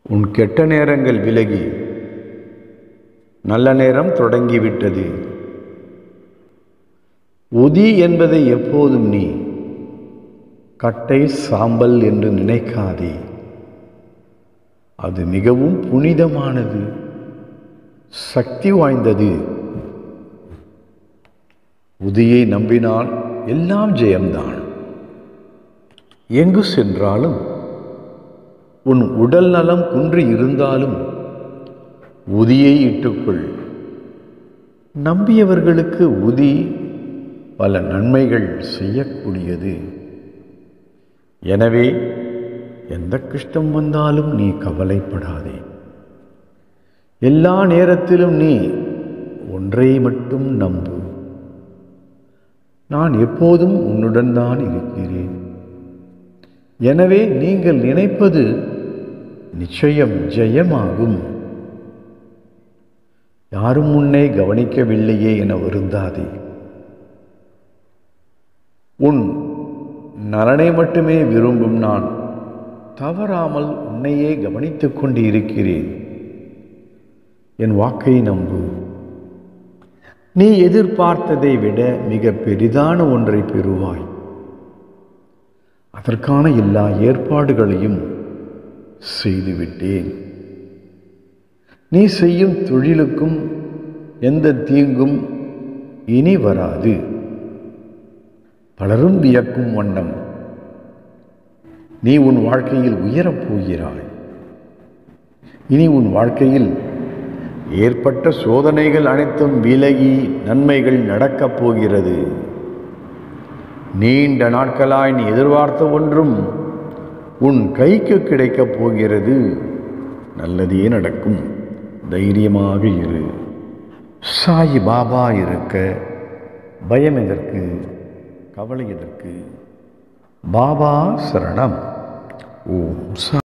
உன் கெட்ட நேரங்கள் விலகி நல்ல நேரம் தொடங்கிவிட்டது உதி என்பதை எப்போதும் நீ கட்டை சாம்பல் என்று நினைக்காதே அது மிகவும் புனிதமானது சக்தி வாய்ந்தது உதியை நம்பினால் எல்லாம் ஜெயம்தான் எங்கு சென்றாலும் உன் உடல் நலம் குன்றி இருந்தாலும் உதியை இட்டுக்கொள் நம்பியவர்களுக்கு உதி பல நன்மைகள் செய்யக்கூடியது எனவே எந்த கஷ்டம் வந்தாலும் நீ கவலைப்படாதே எல்லா நேரத்திலும் நீ ஒன்றை மட்டும் நம்பு நான் எப்போதும் உன்னுடன் தான் இருக்கிறேன் எனவே நீங்கள் நினைப்பது நிச்சயம் ஜெயமாகும் யாரும் உன்னை கவனிக்கவில்லையே என வருந்தாதே உன் நலனை மட்டுமே விரும்பும் நான் தவறாமல் உன்னையே கவனித்துக் கொண்டு இருக்கிறேன் என் வாக்கை நம்பு நீ எதிர்பார்த்ததை விட மிக பெரிதான ஒன்றை பெறுவாய் அதற்கான எல்லா ஏற்பாடுகளையும் செய்துவிட்டேன் நீ செய்யும் தொழிலுக்கும் எந்த தீங்கும் இனி வராது பலரும் வியக்கும் வண்ணம் நீ உன் வாழ்க்கையில் உயரப் போகிறாய் இனி உன் வாழ்க்கையில் ஏற்பட்ட சோதனைகள் அனைத்தும் விலகி நன்மைகள் நடக்கப் போகிறது நீண்ட நாட்களாய் நீ எதிர்பார்த்த ஒன்றும் உன் கைக்கு கிடைக்கப் போகிறது நல்லதே நடக்கும் தைரியமாக இரு சாய் பாபா இருக்க பயம் எதற்கு கவலை எதற்கு பாபா சரணம் ஓம் சா